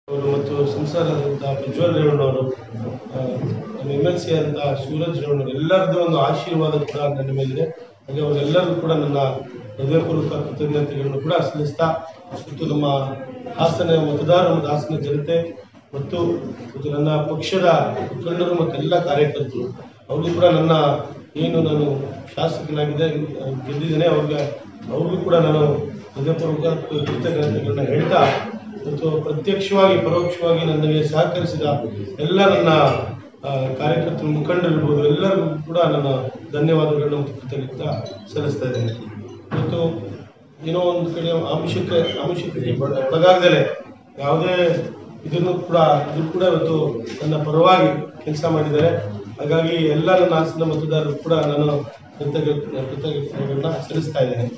ಅವರು ಮತ್ತು ಸಂಸಾರದಂತ ಪ್ರಜ್ವಲ್ ರೇವಣ್ಣವರು ಆ, ನಮ್ಮ ಎಮ್ ಎಲ್ ಸಿ ಅಂತ ಶಿವರಾಜ್ ರೇವಣ್ಣವರು ಎಲ್ಲರದ್ದು ಒಂದು ಆಶೀರ್ವಾದ ಕೂಡ ನನ್ನ ಮೇಲಿದೆ ಹಾಗೆ ಅವರೆಲ್ಲರೂ ಕೂಡ ನನ್ನ ಹೃದಯಪೂರ್ವಕ ಕೃತಜ್ಞತೆಗಳನ್ನು ಕೂಡ ಸಲ್ಲಿಸ್ತಾ ಮತ್ತು ನಮ್ಮ ಹಾಸನ ಮತದಾರರು ಮತ್ತು ಹಾಸನ ಜನತೆ ಮತ್ತು ಮತ್ತು ನನ್ನ ಪಕ್ಷದ ಮುಖಂಡರು ಮತ್ತು ಎಲ್ಲ ಕಾರ್ಯಕರ್ತರು ಅವರು ಕೂಡ ನನ್ನ ಏನು ನಾನು ಶಾಸಕನಾಗಿದೆ ಆ, ಗೆದ್ದಿದ್ದೇನೆ ಅವ್ರಿಗೆ ಅವ್ರಿಗೂ ಕೂಡ ನಾನು ಹೃದಯಪೂರ್ವಕ ಕೃತಜ್ಞತೆಗಳನ್ನ ಹೇಳ್ತಾ ಮತ್ತು ಪ್ರತ್ಯಕ್ಷವಾಗಿ ಪರೋಕ್ಷವಾಗಿ ನನಗೆ ಸಹಕರಿಸಿದ ಎಲ್ಲ ನನ್ನ ಆ, ಕಾರ್ಯಕರ್ತರು ಮುಖಂಡರಿರ್ಬೋದು ಎಲ್ಲರಿಗೂ ಕೂಡ ನನ್ನ ಧನ್ಯವಾದಗಳನ್ನು ಮತ್ತು ಕೃತಜ್ಞತೆ ಸಲ್ಲಿಸ್ತಾ ಇದ್ದೇನೆ ಮತ್ತು ಏನೋ ಒಂದು ಕಡೆ ಆಮಿಷಕ್ಕೆ ಆಮಿಷಕ್ಕೆ ಒಳ- ಒಳಗಾಗದಲೆ ಯಾವುದೇ ಇದನ್ನು ಕೂಡ ಇದು ಕೂಡ ಇವತ್ತು ನನ್ನ ಪರವಾಗಿ ಕೆಲಸ ಮಾಡಿದ್ದಾರೆ ಹಾಗಾಗಿ ಎಲ್ಲ ನನ್ನ ಹಾಸನ ಮತದಾರರು ಕೂಡ ನಾನು ಕೃತಜ್ಞ ಕೃತಜ್ಞತೆಗಳನ್ನ ಸಲ್ಲಿಸ್ತಾ ಇದ್ದೇನೆ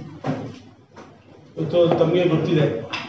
ಇವತ್ತು ತಮಗೆ ಗೊತ್ತಿದೆ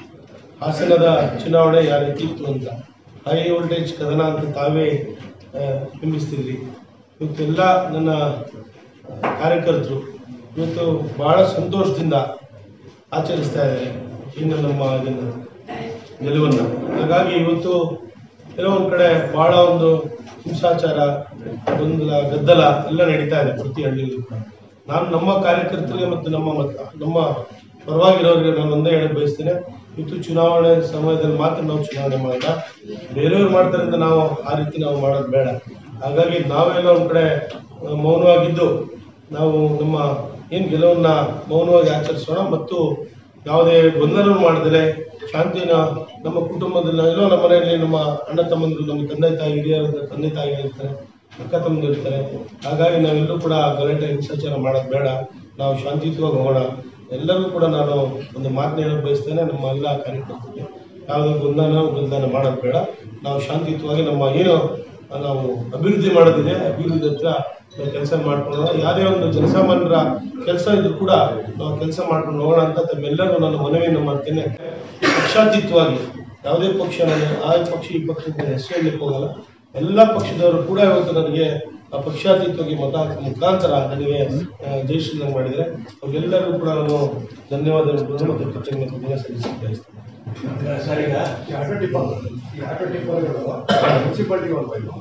ಹಾಸನದ ಚುನಾವಣೆ ಯಾವ ರೀತಿ ಇತ್ತು ಅಂತ ಹೈ ವೋಲ್ಟೇಜ್ ಕದನ ಅಂತ ತಾವೇ ಆ, ಬಿಂಬಿಸ್ತಿದ್ರಿ ಇವತ್ತೆಲ್ಲ ನನ್ನ ಕಾರ್ಯಕರ್ತರು ಇವತ್ತು ಬಹಳ ಸಂತೋಷದಿಂದ ಆಚರಿಸ್ತಾ ಇದ್ದಾರೆ ಇನ್ನು ನಮ್ಮ ಇದನ್ನು ಗೆಲುವನ್ನು ಹಾಗಾಗಿ ಇವತ್ತು ಕೆಲವೊಂದು ಕಡೆ ಬಹಳ ಒಂದು ಹಿಂಸಾಚಾರ ಗೊಂದಲ ಗದ್ದಲ ಎಲ್ಲ ನಡೀತಾ ಇದೆ ಪ್ರತಿ ಹಳ್ಳಿಯಲ್ಲೂ ಕೂಡ ನಾನು ನಮ್ಮ ಕಾರ್ಯಕರ್ತರಿಗೆ ಮತ್ತು ನಮ್ಮ ಮತ ನಮ್ಮ ಪರವಾಗಿರೋರಿಗೆ ನಾನು ಒಂದೇ ಹೇಳಕ್ ಬಯಸ್ತೇನೆ ಇವತ್ತು ಚುನಾವಣೆ ಸಮಯದಲ್ಲಿ ಮಾತ್ರ ನಾವು ಚುನಾವಣೆ ಮಾಡೋಣ ಬೇರೆಯವ್ರು ಮಾಡ್ತಾರೆ ಅಂತ ನಾವು ಆ ರೀತಿ ನಾವು ಮಾಡೋದು ಬೇಡ ಹಾಗಾಗಿ ನಾವೆಲ್ಲ ಒಂದ್ ಕಡೆ ಆ, ಮೌನವಾಗಿದ್ದು ನಾವು ನಮ್ಮ ಏನ್ ಗೆಲುವನ್ನ ಮೌನವಾಗಿ ಆಚರಿಸೋಣ ಮತ್ತು ಯಾವುದೇ ಗೊಂದಲ ಮಾಡದಲೆ ಶಾಂತಿನ ನಮ್ಮ ಕುಟುಂಬದಲ್ಲಿ ಎಲ್ಲೋ ನಮ್ಮ ಮನೆಯಲ್ಲಿ ನಮ್ಮ ಅಣ್ಣ ತಮ್ಮಂದಿರು ನಮ್ಮ ತಂದೆ ತಾಯಿ ಹಿರಿಯರ ತಂದೆ ತಾಯಿ ಇರ್ತಾರೆ ಅಕ್ಕ ತಮ್ಮಂದಿರು ಇರ್ತಾರೆ ಹಾಗಾಗಿ ನಾವೆಲ್ಲರೂ ಕೂಡ ಗಲಾಟೆ ಹಿಂಸಾಚಾರ ಮಾಡೋದು ಬೇಡ ನಾವು ಶಾಂತಿಯುತವಾಗಿ ಹೋಗೋಣ ಎಲ್ಲರೂ ಕೂಡ ನಾನು ಒಂದು ಮಾತನ್ನ ಹೇಳಕ್ ಬಯಸ್ತೇನೆ ನಮ್ಮ ಎಲ್ಲ ಕಾರ್ಯಕರ್ತರಿಗೆ ಯಾವುದೇ ಗೊಂದಲ ಗೊಂದಲ ಮಾಡೋದು ಬೇಡ ನಾವು ಶಾಂತಿಯುತವಾಗಿ ನಮ್ಮ ಏನು ನಾವು ಅಭಿವೃದ್ಧಿ ಮಾಡೋದಿದೆ ಅಭಿವೃದ್ಧಿ ಹತ್ರ ಕೆಲಸ ಮಾಡ್ಕೊಳ್ಳೋಣ ಯಾವುದೇ ಒಂದು ಜನಸಾಮಾನ್ಯರ ಕೆಲಸ ಇದ್ರು ಕೂಡ ನಾವು ಕೆಲಸ ಮಾಡ್ಕೊಂಡು ಹೋಗೋಣ ಅಂತ ತಮ್ಮೆಲ್ಲರೂ ನಾನು ಮನವಿಯನ್ನು ಮಾಡ್ತೇನೆ ಪಕ್ಷಾತೀತವಾಗಿ ಯಾವುದೇ ಪಕ್ಷ ನಾನು ಆ ಪಕ್ಷ ಈ ಪಕ್ಷ ಅಂತ ಹೆಸರು ಹೇಳಲಿಕ್ಕೆ ಹೋಗಲ್ಲ ಎಲ್ಲ ಪಕ್ಷದವರು ಕೂಡ ಇವತ್ತು ನನಗೆ ಆ ಪಕ್ಷಾತೀತವಾಗಿ ಮತ ಹಾಕುವ ಮುಖಾಂತರ ನನಗೆ ಆ, ಜಯಶ್ರೀಲಂಗ್ ಮಾಡಿದರೆ ಅವ್ರಿಗೆಲ್ಲರಿಗೂ ಕೂಡ ನಾನು ಧನ್ಯವಾದಗಳು ಮತ್ತು ಕೃತಜ್ಞತೆಗಳನ್ನು ಸಲ್ಲಿಸಿ ಬಯಸ್ತೇನೆ ಸರ್ ಈಗ ಈ ಆಟೋ ಟಿಪ್ಪರ್ ಈ ಆಟೋ ಟಿಪ್ಪರ್ಗಳು ಮುನ್ಸಿಪಾಲ್ಟಿ ಒಂದು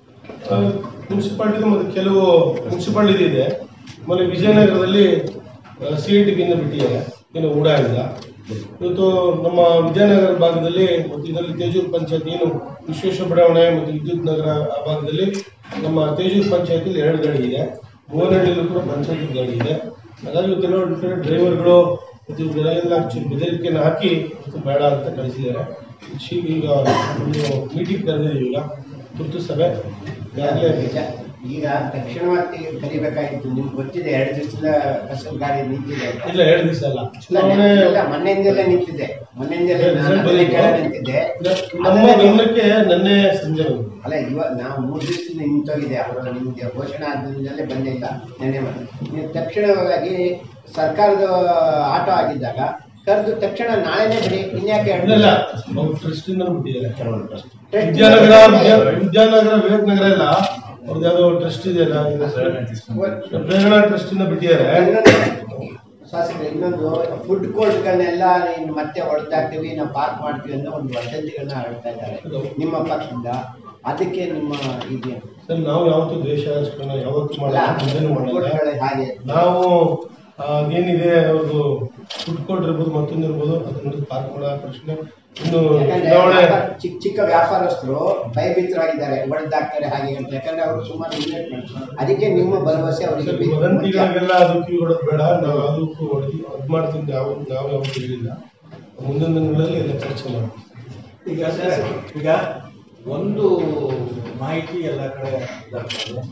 ಮುನ್ಸಿಪಾಲ್ಟಿ ಮತ್ತು ಕೆಲವು ಮುನ್ಸಿಪಾಲ್ಟಿ ಇದೆ ಆಮೇಲೆ ವಿಜಯನಗರದಲ್ಲಿ ಸಿ ಐ ಟಿಗಿಂದ ಬಿಟ್ಟಿದ್ದಾರೆ ಏನು ಊಡಾಗಿಲ್ಲ ಇವತ್ತು ನಮ್ಮ ವಿಜಯನಗರ ಭಾಗದಲ್ಲಿ ಮತ್ತು ಇದರಲ್ಲಿ ತೇಜೂರು ಪಂಚಾಯತ್ ಏನು ವಿಶ್ವೇಶ್ವರ ಬಡಾವಣೆ ಮತ್ತು ವಿದ್ಯುತ್ ನಗರ ಆ ಭಾಗದಲ್ಲಿ ನಮ್ಮ ತೇಜೂರು ಪಂಚಾಯತಿಲಿ ಎರಡು ಗಾಡಿ ಇದೆ ಭುವನಹಳ್ಳಿಯಲ್ಲೂ ಕೂಡ ಪಂಚಾಯತ್ ಗಾಡಿ ಇದೆ ಹಾಗಾಗಿ ಕೆಲವು ಕಡೆ ಡ್ರೈವರ್ಗಳು ಮತ್ತು ಇವರೆಲ್ಲ ಚು- ಬೆದರಿಕೆಯನ್ನು ಹಾಕಿ ಇವತ್ತು ಬೇಡ ಅಂತ ಕಳಿಸಿದ್ದಾರೆ ಶೀಘ್ರ ಈಗ ಒಂದು ಮೀಟಿಂಗ್ ಕರೆದಿದ್ದೀವಿ ಈಗ ತುರ್ತು ಸಭೆ ಈಗಾಗಲೇ ನಿಜ. ಈಗ ತಕ್ಷಣವಾಗಿ ಕರಿಬೇಕಾಗಿತ್ತು ನಿಮ್ಗೆ ಗೊತ್ತಿದೆ ಎರಡು ದಿವಸದ ಕಸದ ಗಾಡಿ ನಿಂತಿದೆ ಇಲ್ಲ ಎರಡು ದಿವಸ ಅಲ್ಲ ಇಲ್ಲ, ಚುನಾವಣೆ ಇಲ್ಲ, ಮೊನ್ನೆಯಿಂದಲೇ ನಿಂತಿದೆ ಮೊನ್ನೆಯಿಂದಲೇ ಇಲ್ಲ, ನಾನು result ಅದನ್ನೇ ಬಂದಿದೆ. ಕೇಳೋಣ ನಿಂತಿದ್ದೆ ನಮ್ಮ ಗಮನಕ್ಕೆ ನಿನ್ನೆ ಸಂಜೆ ಬಂದಿದೆ. ಅಲ್ಲ ಇವಾಗ ನಾವು ಮೂರು ದಿವಸದಿಂದ ನಿಂತೋಗಿದೆ ಅವರು ನಿಮ್ಗೆ ಘೋಷಣೆ ಆದ್ಮೇಲೆ ಬಂದೇ ಇಲ್ಲ ನೆನ್ನೆ ಮಾಡಿ ನೀವು ತಕ್ಷಣವಾಗಿ ಸರ್ಕಾರದ ಆಟೋ ಆಗಿದ್ದಾಗ ಕರೆದು ತಕ್ಷಣ ನಾಳೆನೇ ಬಿಡಿ ಇನ್ಯಾಕೆ ಎರಡು ಇಲ್ಲ ದಿವಸ? ಅವ್ರು ಟ್ರಸ್ಟ್ ಇಂದ ಬಿಟ್ಟಿದ್ದಾರೆ Trust ವಿದ್ಯಾನಗರ ವಿದ್ಯಾ- ವಿದ್ಯಾನಗರ ವಿವೇಕ್ ನಗರ ಎಲ್ಲ ಅವ್ರದ್ದು ಯಾವ್ದೋ ಟ್ರಸ್ಟ್ ಇದೆಯಲ್ಲ ಇದು ಪ್ರೇರಣಾ ಟ್ರಸ್ಟ್ ಇಂದ ಬಿಟ್ಟಿದ್ದಾರೆ ಇನ್ನೊಂದು ಶಾಸಕರೇ, ಇನ್ನೊಂದು ಫುಡ್ ಕೋರ್ಟ್ಗಳನ್ನೆಲ್ಲ ಇನ್ನು ಮತ್ತೆ ಹೊಡ್ತಾಕ್ತೀವಿ ನಾವು ಪಾರ್ಕ್ ಮಾಡ್ತೀವಿ ಅನ್ನೋ ಒಂದು ವದಂತಿಗಳನ್ನ ಹರಡ್ತಾ ಇದ್ದಾರೆ ನಿಮ್ಮ ಪಕ್ಷದಿಂದ ಅದಕ್ಕೆ ನಿಮ್ಮ ಇದೆ ಸರ್ ನಾವು ಯಾವತ್ತೂ ದ್ವೇಷ ರಾಜಕಾರಣ ಯಾವತ್ತೂ ಅಲ್ಲ ಮಾಡಲ್ಲ ಮುಂದೇನು ಫುಡ್ ಮಾಡಲ್ಲ ಕೋರ್ಟ್ಗಳು ಹಾಗೆ ನಾವು ಆ, ಏನಿದೆ ಅವ್ರದ್ದು ಫುಡ್ ಕೋರ್ಟ್ ಇರ್ಬೋದು ಮತ್ತೊಂದು ಇರ್ಬೋದು ಅದನ್ನ ಪಾರ್ಕ್ ಮಾಡೋ ಪ್ರಶ್ನೆ ಇನ್ನು ಯಾಕಂದ್ರೆ ಚುನಾವಣೆ ವ್ಯಾಪಾರ- ಚಿಕ್ಕ ಚಿಕ್ಕ ವ್ಯಾಪಾರಸ್ಥರು ಭಯಭೀತರಾಗಿದ್ದಾರೆ ಹೊಡೆದಾಕ್ತಾರೆ ಹಾಗೆ ಅಂತ ಯಾಕಂದ್ರೆ ಅವರು ಸುಮಾರು ಇನ್ವೆಸ್ಟ್ ಮಾಡ್ತಾರೆ ಅದಕ್ಕೆ ನಿಮ್ಮ ಭರವಸೆ ಅವರಿಗೆ ಸರ್, ಬೇಕು. ವದಂತಿಗಳಿಗೆಲ್ಲ ಅದು ಕಿವಿ ಹೊಡೋದು ಬೇಡ ನಾವು ಅದಕ್ಕೂ ಹೊಡೆದು ಅದು ಮಾಡ್ತೀನಿ ಯಾವ ನಾವು ಯಾವತ್ತೂ ಹೇಳಿಲ್ಲ ಮುಂದಿನ ದಿನಗಳಲ್ಲಿ ಎಲ್ಲ ಚರ್ಚೆ ಮಾಡ್ತೀವಿ ಈಗ ಸರ್, ಈಗ ಒಂದು ಮಾಹಿತಿ ಎಲ್ಲ ಕಡೆ ಇದಾಗ್ತದೆ.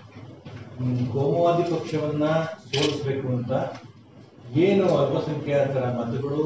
ಹ್ಮ್, ಕೋಮುವಾದಿ ಪಕ್ಷವನ್ನ ಸೋಲಿಸಬೇಕು ಅಂತ ಏನು ಅಲ್ಪಸಂಖ್ಯಾತರ ಮತಗಳು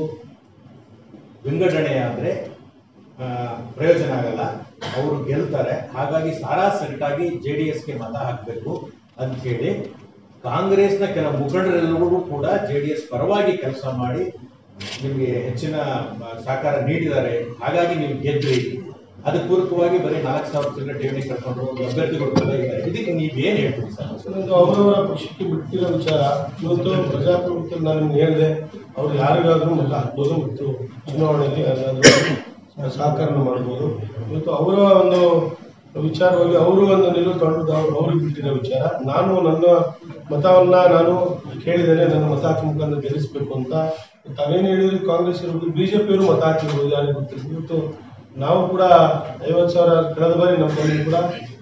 ವಿಂಗಡಣೆ ಆದ್ರೆ ಆ, ಪ್ರಯೋಜನ ಆಗಲ್ಲ ಅವರು ಗೆಲ್ತಾರೆ ಹಾಗಾಗಿ ಸಾರಾ ಸಗಟಾಗಿ ಜೆ ಡಿ ಎಸ್ಗೆ ಮತ ಹಾಕಬೇಕು ಅಂತ ಹೇಳಿ ಕಾಂಗ್ರೆಸ್ನ ಕೆಲ ಮುಖಂಡರೆಲ್ಲರೂ ಕೂಡ ಜೆ ಡಿ ಎಸ್ ಪರವಾಗಿ ಕೆಲಸ ಮಾಡಿ ನಿಮಗೆ ಹೆಚ್ಚಿನ ಆ, ಸಹಕಾರ ನೀಡಿದ್ದಾರೆ ಹಾಗಾಗಿ ನೀವು ಗೆದ್ರಿ ಅದಕ್ಕೆ ಪೂರಕವಾಗಿ ಬರೀ ನಾಲ್ಕು ಸಾವಿರ ಚಿಲ್ಲರೆ ಠೇವಣಿ ಕಟ್ಕೊಂಡು ಅಭ್ಯರ್ಥಿಗಳು ಕೂಡ ಇದ್ದಾರೆ ಇದಕ್ಕೆ ನೀವೇನು ಹೇಳ್ತೀರಿ ಸರ್ ಸರ್, ಇದು ಅವರವರ ಪಕ್ಷಕ್ಕೆ ಬಿಟ್ಟಿರೋ ವಿಚಾರ ಇವತ್ತು ಪ್ರಜಾಪ್ರಭುತ್ವ ನಾನು ನಿಮ್ಗೆ ಹೇಳಿದೆ ಅವ್ರು ಯಾರಿಗಾದ್ರೂ ಮತ ಹಾಕ್ಬೋದು ಮತ್ತು ಚುನಾವಣೆಯಲ್ಲಿ ಯಾರಿಗಾದ್ರೂ ಸಹಕಾರನ ಮಾಡ್ಬೋದು ಇವತ್ತು ಅವರ ಒಂದು ವಿಚಾರವಾಗಿ ಅವರು ಒಂದು ನಿಲುವು ತೊಗೊಂಡು ಅವ್ರು ಅವ್ರಿಗೆ ಬಿಟ್ಟಿರೋ ವಿಚಾರ ನಾನು ನನ್ನ ಮತವನ್ನ ನಾನು ಕೇಳಿದ್ದೇನೆ ನನ್ನ ಮತ ಹಾಕಿ ಮುಖಾಂತರ ಗೆಲ್ಲಿಸ್ಬೇಕು ಅಂತ ತಾವೇನು ಹೇಳಿದ್ರಿ ಕಾಂಗ್ರೆಸ್ ಇರ್ಬೋದು ಬಿಜೆಪಿಯವರು ಮತ ಹಾಕಿರ್ಬೋದು ಯಾರಿಗೆ ಗೊತ್ತಿಲ್ಲ ಇವತ್ತು ನಾವು ಕೂಡ ಐವತ್ತು ಸಾವಿರ ಕಳೆದ ಬಾರಿ ನಮ್ಮ ತಂದೆ ಕೂಡ